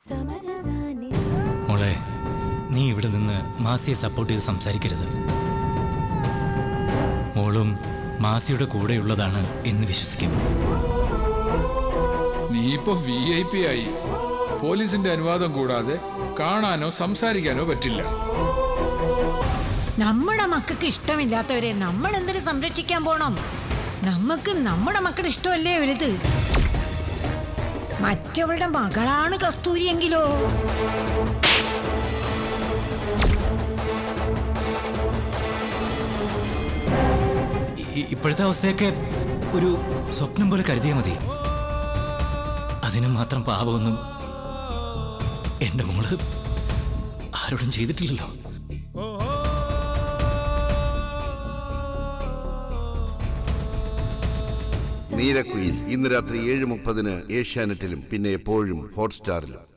മോളെ നീ ഇവിടെ നിന്ന് മാസിയെ സപ്പോർട്ട് ചെയ്ത് സംസാരിക്കരുത് മോളും മാസിയുടെ കൂടെയുള്ളതാണ് എന്ന് വിശ്വസിക്കും നീ ഇപ്പൊ വി ഐ പി ആയി പോലീസിന്റെ അനുവാദം കൂടാതെ കാണാനോ സംസാരിക്കാനോ പറ്റില്ല നമ്മുടെ മക്കൾക്ക് ഇഷ്ടമില്ലാത്തവരെ നമ്മൾ എന്തിനു സംരക്ഷിക്കാൻ പോണം നമുക്ക് നമ്മുടെ മക്കളുടെ ഇഷ്ടമല്ലേ വലുത് മറ്റവളുടെ മകളാണ് കസ്തൂരിയെങ്കിലോ ഇ- ഇപ്പോഴത്തെ അവസ്ഥയൊക്കെ ഒരു സ്വപ്നം പോലെ കരുതിയാൽ മതി അതിന് മാത്രം പാപമൊന്നും എൻ്റെ മോള് ആരോടും ചെയ്തിട്ടില്ലല്ലോ നീരക്കുയിൽ ഇന്ന് രാത്രി ഏഴ് മുപ്പതിന് ഏഷ്യാനെറ്റിലും പിന്നെ എപ്പോഴും ഹോട്ട്സ്റ്റാറിലും